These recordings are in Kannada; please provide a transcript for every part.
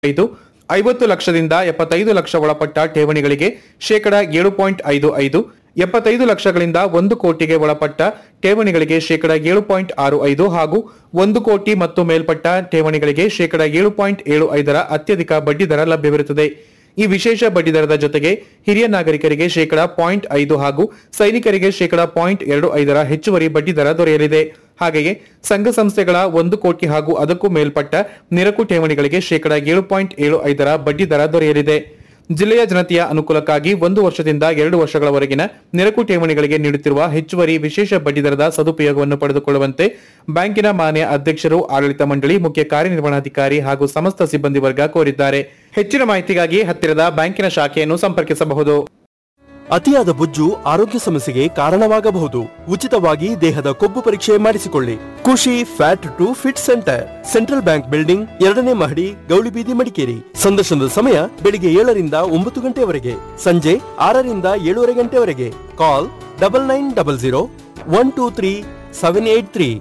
ಐದು ಐವತ್ತು ಲಕ್ಷದಿಂದ ಎಪ್ಪತ್ತೈದು ಲಕ್ಷ ಒಳಪಟ್ಟ ಠೇವಣಿಗಳಿಗೆ ಶೇಕಡ ಏಳು ಪಾಯಿಂಟ್ ಐದು ಐದು ಎಪ್ಪತ್ತೈದು ಲಕ್ಷಗಳಿಂದ ಒಂದು ಕೋಟಿಗೆ ಒಳಪಟ್ಟ ಠೇವಣಿಗಳಿಗೆ ಶೇಕಡ ಏಳು ಪಾಯಿಂಟ್ ಆರು ಐದು ಹಾಗೂ ಒಂದು ಕೋಟಿ ಮತ್ತು ಮೇಲ್ಪಟ್ಟ ಠೇವಣಿಗಳಿಗೆ ಶೇಕಡ ಏಳು ಪಾಯಿಂಟ್ ಏಳು ಐದರ ಅತ್ಯಧಿಕ ಬಡ್ಡಿದರ ಲಭ್ಯವಿರುತ್ತದೆ ಈ ವಿಶೇಷ ಬಡ್ಡಿದರದ ಜೊತೆಗೆ ಹಿರಿಯ ನಾಗರಿಕರಿಗೆ ಶೇಕಡ ಪಾಯಿಂಟ್ ಐದು ಹಾಗೂ ಸೈನಿಕರಿಗೆ ಶೇಕಡ ಪಾಯಿಂಟ್ ಎರಡು ಐದರ ಹೆಚ್ಚುವರಿ ಬಡ್ಡಿದರ ದೊರೆಯಲಿದೆ ಹಾಗೆಯೇ ಸಂಘ ಸಂಸ್ಥೆಗಳ ಒಂದು ಕೋಟಿ ಹಾಗೂ ಅದಕ್ಕೂ ಮೇಲ್ಪಟ್ಟ ನಿರಕು ಠೇವಣಿಗಳಿಗೆ ಶೇಕಡ ಏಳು ಪಾಯಿಂಟ್ ಏಳು ಐದರ ಬಡ್ಡಿದರ ದೊರೆಯಲಿದೆ ಜಿಲ್ಲೆಯ ಜನತೆಯ ಅನುಕೂಲಕ್ಕಾಗಿ ಒಂದು ವರ್ಷದಿಂದ ಎರಡು ವರ್ಷಗಳವರೆಗಿನ ನಿರಕು ಠೇವಣಿಗಳಿಗೆ ನೀಡುತ್ತಿರುವ ಹೆಚ್ಚುವರಿ ವಿಶೇಷ ಬಡ್ಡಿದರದ ಸದುಪಯೋಗವನ್ನು ಪಡೆದುಕೊಳ್ಳುವಂತೆ ಬ್ಯಾಂಕಿನ ಮಾನ್ಯ ಅಧ್ಯಕ್ಷರು ಆಡಳಿತ ಮಂಡಳಿ ಮುಖ್ಯ ಕಾರ್ಯನಿರ್ವಹಣಾಧಿಕಾರಿ ಹಾಗೂ ಸಮಸ್ತ ಸಿಬ್ಬಂದಿ ವರ್ಗ ಕೋರಿದ್ದಾರೆ ಹೆಚ್ಚಿನ ಮಾಹಿತಿಗಾಗಿ ಹತ್ತಿರದ ಬ್ಯಾಂಕಿನ ಶಾಖೆಯನ್ನು ಸಂಪರ್ಕಿಸಬಹುದು ಅತಿಯಾದ ಬೊಜ್ಜು ಆರೋಗ್ಯ ಸಮಸ್ಯೆಗೆ ಕಾರಣವಾಗಬಹುದು ಉಚಿತವಾಗಿ ದೇಹದ ಕೊಬ್ಬು ಪರೀಕ್ಷೆ ಮಾಡಿಸಿಕೊಳ್ಳಿ ಖುಷಿ fat to fit centre central bank building ಎರಡನೇ ಮಹಡಿ ಗೌಳಿಬೀದಿ ಮಡಿಕೇರಿ ಸಂದರ್ಶನದ ಸಮಯ ಬೆಳಿಗ್ಗೆ ಏಳರಿಂದ ಒಂಬತ್ತು ಗಂಟೆವರೆಗೆ ಸಂಜೆ ಆರರಿಂದ ಏಳೂವರೆ ಗಂಟೆವರೆಗೆ call double nine double zero one two three seven eight three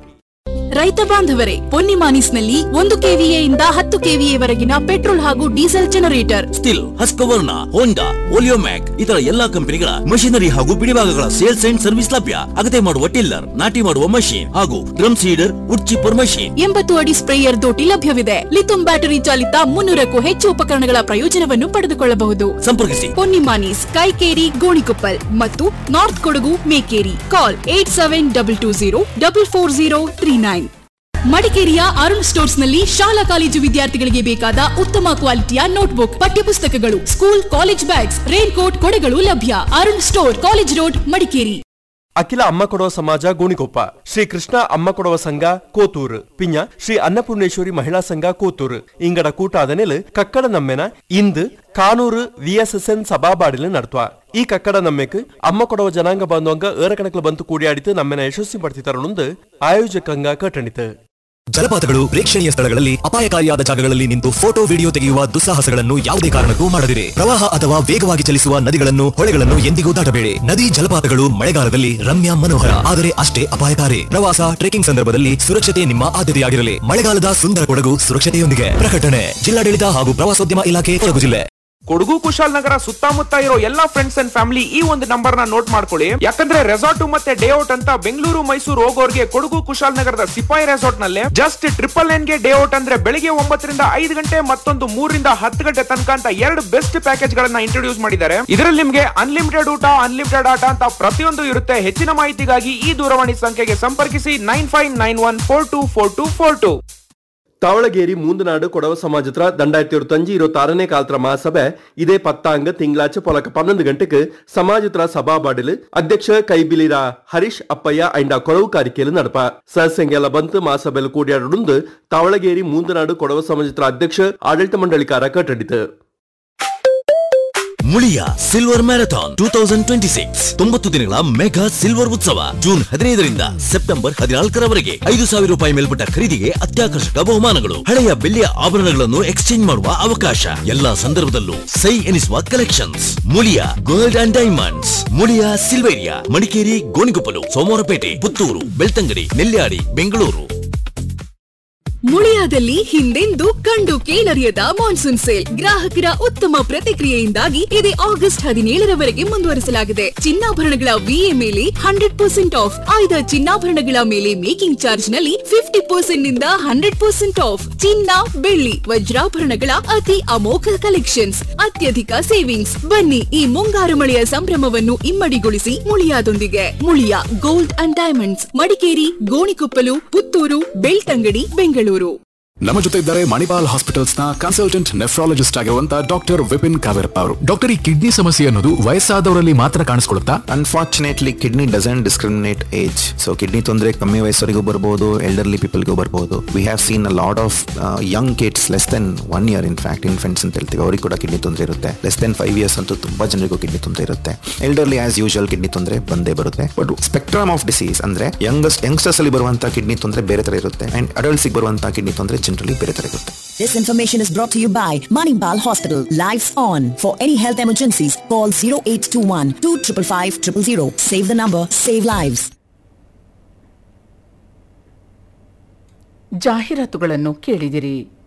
ರೈತ ಬಾಂಧವರೇ ಪೊನ್ನಿಮಾನಿಸ್ನಲ್ಲಿ ಒಂದು ಕೆವಿಎ ಇಂದ ಹತ್ತು ಕೆವಿಎ ವರೆಗಿನ ಪೆಟ್ರೋಲ್ ಹಾಗೂ diesel generator Stihl Husqvarna Honda Oleomac ಇತರ ಎಲ್ಲಾ ಕಂಪನಿಗಳ ಮಷಿನರಿ ಹಾಗೂ ಬಿಡಿಭಾಗಗಳ ಸೇಲ್ಸ್ ಅಂಡ್ ಸರ್ವಿಸ್ ಲಭ್ಯ ಅಗತ್ಯ ಮಾಡುವ ಟಿಲ್ಲರ್ ನಾಟಿ ಮಾಡುವ ಮಷೀನ್ ಹಾಗೂ drum seeder wood chipper machine ಎಂಬತ್ತು ಅಡಿ ಸ್ಪ್ರೇಯರ್ ದೋಟಿ ಲಭ್ಯವಿದೆ ಲಿಥುಂ ಬ್ಯಾಟರಿ ಚಾಲಿತ ಮುನ್ನೂರಕ್ಕೂ ಹೆಚ್ಚು ಉಪಕರಣಗಳ ಪ್ರಯೋಜನವನ್ನು ಪಡೆದುಕೊಳ್ಳಬಹುದು ಸಂಪರ್ಕಿಸಿ ಪೊನ್ನಿಮಾನೀಸ್ ಕೈಕೇರಿ ಗೋಣಿಕೊಪ್ಪಲ್ ಮತ್ತು north Kodagu Mekeri call eight seven double two zero double four zero three nine ಮಡಿಕೇರಿಯ ಅರುಣ್ ಸ್ಟೋರ್ಸ್ ನಲ್ಲಿ ಶಾಲಾ ಕಾಲೇಜು ವಿದ್ಯಾರ್ಥಿಗಳಿಗೆ ಬೇಕಾದ ಉತ್ತಮ ಕ್ವಾಲಿಟಿಯ ನೋಟ್ಬುಕ್ ಪಠ್ಯಪುಸ್ತಕಗಳು school college bags raincoat ಕೊಡೆಗಳು ಲಭ್ಯ Arun store college road Madikeri ಅಖಿಲ ಅಮ್ಮ ಕೊಡುವ ಸಮಾಜ ಗೋಣಿಕೊಪ್ಪ ಶ್ರೀ ಕೃಷ್ಣ ಅಮ್ಮ ಕೊಡುವ ಸಂಘ ಕೋತೂರು ಪಿಂಜ ಶ್ರೀ ಅನ್ನಪೂರ್ಣೇಶ್ವರಿ ಮಹಿಳಾ ಸಂಘ ಕೋತೂರು ಇಂಗಡ ಕೂಟಾದ ನೆಲೆ ಕಕ್ಕಡ ನಮ್ಮೆನ ಇಂದು ಕಾನೂರು ವಿಎಸ್ಎಸ್ಎನ್ ಸಭಾಬಾಡಿಲು ನಡ್ತುವ ಈ ಕಕ್ಕಡ ನಮ್ಮೆಕ್ ಅಮ್ಮ ಕೊಡುವ ಜನಾಂಗ ಬಾಂಧವಂಗ ಏರಕಣಕ್ಲು ಬಂತು ಕೂಡಿಯಾಡಿತು ನಮ್ಮೆನ ಯಶಸ್ವಿ ಪಡ್ತಿತಾರೊಂದು ಆಯೋಜಕಂಗ ಕಟ್ಟಣಿತು ಜಲಪಾತಗಳು ಪ್ರೇಕ್ಷಣೀಯ ಸ್ಥಳಗಳಲ್ಲಿ ಅಪಾಯಕಾರಿಯಾದ ಜಾಗಗಳಲ್ಲಿ ನಿಂತು ಫೋಟೋ ವಿಡಿಯೋ ತೆಗೆಯುವ ದುಸ್ಸಾಹಸಗಳನ್ನು ಯಾವುದೇ ಕಾರಣಕ್ಕೂ ಮಾಡದಿರಿ ಪ್ರವಾಹ ಅಥವಾ ವೇಗವಾಗಿ ಚಲಿಸುವ ನದಿಗಳನ್ನು ಹೊಳೆಗಳನ್ನು ಎಂದಿಗೂ ದಾಟಬೇಡಿ ನದಿ ಜಲಪಾತಗಳು ಮಳೆಗಾಲದಲ್ಲಿ ರಮ್ಯ ಮನೋಹರ ಆದರೆ ಅಷ್ಟೇ ಅಪಾಯಕಾರಿ ಪ್ರವಾಸ ಟ್ರೆಕಿಂಗ್ ಸಂದರ್ಭದಲ್ಲಿ ಸುರಕ್ಷತೆ ನಿಮ್ಮ ಆದ್ಯತೆಯಾಗಿರಲಿ ಮಳೆಗಾಲದ ಸುಂದರ ಕೊಡಗು ಸುರಕ್ಷತೆಯೊಂದಿಗೆ ಪ್ರಕಟಣೆ ಜಿಲ್ಲಾಡಳಿತ ಹಾಗೂ ಪ್ರವಾಸೋದ್ಯಮ ಇಲಾಖೆ ಕೊಡಗು ಜಿಲ್ಲೆ ಕೊಡಗು ಕುಶಾಲನಗರ ಸುತ್ತಮುತ್ತ ಇರೋ ಎಲ್ಲಾ ಫ್ರೆಂಡ್ಸ್ ಅಂಡ್ ಫ್ಯಾಮಿಲಿ ಈ ಒಂದು ನಂಬರ್ ನ ನೋಟ್ ಮಾಡ್ಕೊಳ್ಳಿ ಯಾಕಂದ್ರೆ ರೆಸಾರ್ಟ್ ಮತ್ತೆ ಡೇ ಔಟ್ ಅಂತ ಬೆಂಗಳೂರು ಮೈಸೂರು ಹೋಗೋರ್ಗೆ ಕೊಡಗು ಕುಶಾಲನಗರದ ಸಿಪಾಯಿ ರೆಸಾರ್ಟ್ ನಲ್ಲಿ ಜಸ್ಟ್ ಟ್ರಿಪಲ್ ನೈನ್ ಗೆ ಡೇ ಔಟ್ ಅಂದ್ರೆ ಬೆಳಿಗ್ಗೆ ಒಂಬತ್ತರಿಂದ ಐದು ಗಂಟೆ ಮತ್ತೊಂದು ಮೂರರಿಂದ ಹತ್ತು ಗಂಟೆ ತನಕ ಅಂತ ಎರಡು ಬೆಸ್ಟ್ ಪ್ಯಾಕೇಜ್ ಗಳನ್ನ ಇಂಟ್ರೊಡ್ಯೂಸ್ ಮಾಡಿದ್ದಾರೆ ಇದರಲ್ಲಿ ನಿಮ್ಗೆ ಅನ್ಲಿಮಿಟೆಡ್ ಊಟ ಅನ್ಲಿಮಿಟೆಡ್ ಆಟ ಅಂತ ಪ್ರತಿಯೊಂದು ಇರುತ್ತೆ ಹೆಚ್ಚಿನ ಮಾಹಿತಿಗಾಗಿ ಈ ದೂರವಾಣಿ ಸಂಖ್ಯೆಗೆ ಸಂಪರ್ಕಿಸಿ nine five nine one four two four two four two Tavalageri Moondanadu Kodava ಸಮಾಜತ್ರ ದಂಡಾಯಿರത്തി ഇരുപത്തഞ്ച് ഇരുപത്താറನೇ ಕಾಲ್ತ್ರ ಮಹಾಸಭೆ ಇದೇ ಪತ್ತಾಂಗ ತಿಂಗಳಾಚೆ ಪೊಲಕ ಪನ್ನೊಂದು ಗಂಟೆಗೆ ಸಮಾಜತ್ರ ಸಭಾಬಾಡಿಲು ಅಧ್ಯಕ್ಷ ಕೈಬಿಲಿರ ಹರೀಶ್ ಅಪ್ಪಯ್ಯ ಐಂಡ ಕೊಡವು ಕಾರಿಕೆಲು ನಡಪ ಸಹಸಂಗೆಲ್ಲ ಬಂತು ಮಹಾಸಭೆಲು ಕೂಡಿಯಾಡುಂದು ತಾವಳಗೇರಿ ಮೂಂದನಾಡು ಕೊಡವ ಸಮಾಜತ್ರ ಅಧ್ಯಕ್ಷ ಆಡಳಿತ ಮಂಡಳಿಕಾರ ಕಟ್ಟಡಿತು Muliya silver marathon two thousand twenty six ತೊಂಬತ್ತು ದಿನಗಳ ಮೆಗಾ ಸಿಲ್ವರ್ ಉತ್ಸವ ಜೂನ್ ಹದಿನೈದರಿಂದ ಸೆಪ್ಟೆಂಬರ್ ಹದಿನಾಲ್ಕರವರೆಗೆ ಐದು ಸಾವಿರ ರೂಪಾಯಿ ಮೇಲ್ಪಟ್ಟ ಖರೀದಿಗೆ ಅತ್ಯಾಕರ್ಷಕ ಬಹುಮಾನಗಳು ಹಳೆಯ ಬೆಳ್ಳಿಯ ಆಭರಣಗಳನ್ನು ಎಕ್ಸ್ಚೇಂಜ್ ಮಾಡುವ ಅವಕಾಶ ಎಲ್ಲಾ ಸಂದರ್ಭದಲ್ಲೂ ಸೈ ಎನಿಸುವ collections Muliya gold and diamonds Muliya Silveria Madikeri Gonikoppal Somwarpet Puttur Belthangady Nelyadi Bengaluru ಮುಳಿಯಾದಲ್ಲಿ ಹಿಂದೆಂದೂ ಕಂಡು ಕೇಳರಿಯದ ಮಾನ್ಸೂನ್ ಸೇಲ್ ಗ್ರಾಹಕರ ಉತ್ತಮ ಪ್ರತಿಕ್ರಿಯೆಯಿಂದಾಗಿ ಇದೇ ಆಗಸ್ಟ್ ಹದಿನೇಳರವರೆಗೆ ಮುಂದುವರಿಸಲಾಗಿದೆ ಚಿನ್ನಾಭರಣಗಳ ವಿಎ ಮೇಲೆ ಹಂಡ್ರೆಡ್ ಪರ್ಸೆಂಟ್ ಆಫ್ ಆಯ್ದ ಚಿನ್ನಾಭರಣಗಳ ಮೇಲೆ ಮೇಕಿಂಗ್ ಚಾರ್ಜ್ ನಲ್ಲಿ ಫಿಫ್ಟಿ ಪರ್ಸೆಂಟ್ ನಿಂದ ಹಂಡ್ರೆಡ್ ಪರ್ಸೆಂಟ್ ಆಫ್ ಚಿನ್ನ ಬೆಳ್ಳಿ ವಜ್ರಾಭರಣಗಳ ಅತಿ ಅಮೋಘ ಕಲೆಕ್ಷನ್ಸ್ ಅತ್ಯಧಿಕ ಸೇವಿಂಗ್ಸ್ ಬನ್ನಿ ಈ ಮುಂಗಾರು ಮಳೆಯ ಸಂಭ್ರಮವನ್ನು ಇಮ್ಮಡಿಗೊಳಿಸಿ ಮುಳಿಯಾದೊಂದಿಗೆ Muliya gold and diamonds Madikeri Gonikoppal Puttur Belthangady Bengaluru ನಮ್ಮ ಜೊತೆ ಇದ್ದಾರೆ ಮಣಿಪಾಲ್ ಹಾಸ್ಪಿಟಲ್ಸ್ ನ ಕನ್ಸಲ್ಟೆಂಟ್ ನೆಫ್ರಾಲಜಿಸ್ಟ್ ಆಗಿರುವಂತ ಡಾಕ್ಟರ್ ವಿಪಿನ್ ಕಾವೇರಪ್ಪ ಅವರು ಡಾಕ್ಟರ್ ಈ ಕಿಡ್ನಿ ಸಮಸ್ಯೆ ಅನ್ನೋದು ವಯಸ್ಸಾದವರಲ್ಲಿ ಮಾತ್ರ ಕಾಣಿಸ್ಕೊಳ್ಳುತ್ತಾ unfortunately kidney doesn't discriminate age so kidney ತೊಂದರೆ ಕಮ್ಮಿ ವಯಸ್ಸವರೆಗೂ ಬರ್ಬೋದು ಎಲ್ಡರ್ಲಿ ಪೀಪಲ್ಗೂ ಬರ್ಬೋದು we have seen a lot of young kids less than one year in fact infants ಅಂತ ಹೇಳ್ತೀವಿ ಅವ್ರಿಗೆ ಕೂಡ ಕಿಡ್ನಿ ತೊಂದರೆ ಇರುತ್ತೆ ಲೆಸ್ ದೆನ್ ಫೈವ್ ಇಯರ್ಸ್ ಅಂತೂ ತುಂಬಾ ಜನರಿಗೂ ಕಿಡ್ನಿ ತೊಂದರೆ ಇರುತ್ತೆ ಎಲ್ಡರ್ಲಿ ಆಸ್ ಯೂಶುವಲ್ ಕಿಡ್ನಿ ತೊಂದರೆ ಬಂದೇ ಬರುತ್ತೆ ಬಟ್ ಸ್ಪೆಕ್ಟ್ರಮ್ ಆಫ್ ಡಿಸೀಸ್ ಅಂದ್ರೆ ಯಂಗಸ್ಟ್ ಯಂಗ್ಸ್ಟರ್ಸ್ ಅಲ್ಲಿ ಬರುವಂತಹ ಕಿಡ್ನಿ ತೊಂದರೆ ಬೇರೆ ತರ ಇರುತ್ತೆ ಅಂಡ್ ಅಡಲ್ಟ್ಸ್ ಬರುವಂತಹ ಕಿಡ್ನಿ ತೊಂದರೆ ಜನರಲಿ ಬೇರೆ ತರ ಇರುತ್ತೆ This information is brought to you by Manipal Hospital. Lives on. For any health emergencies, call 0821 255 000. Save the number, save lives. ಜಾಹೀರಾತುಗಳನ್ನು ಕೇಳಿದಿರಿ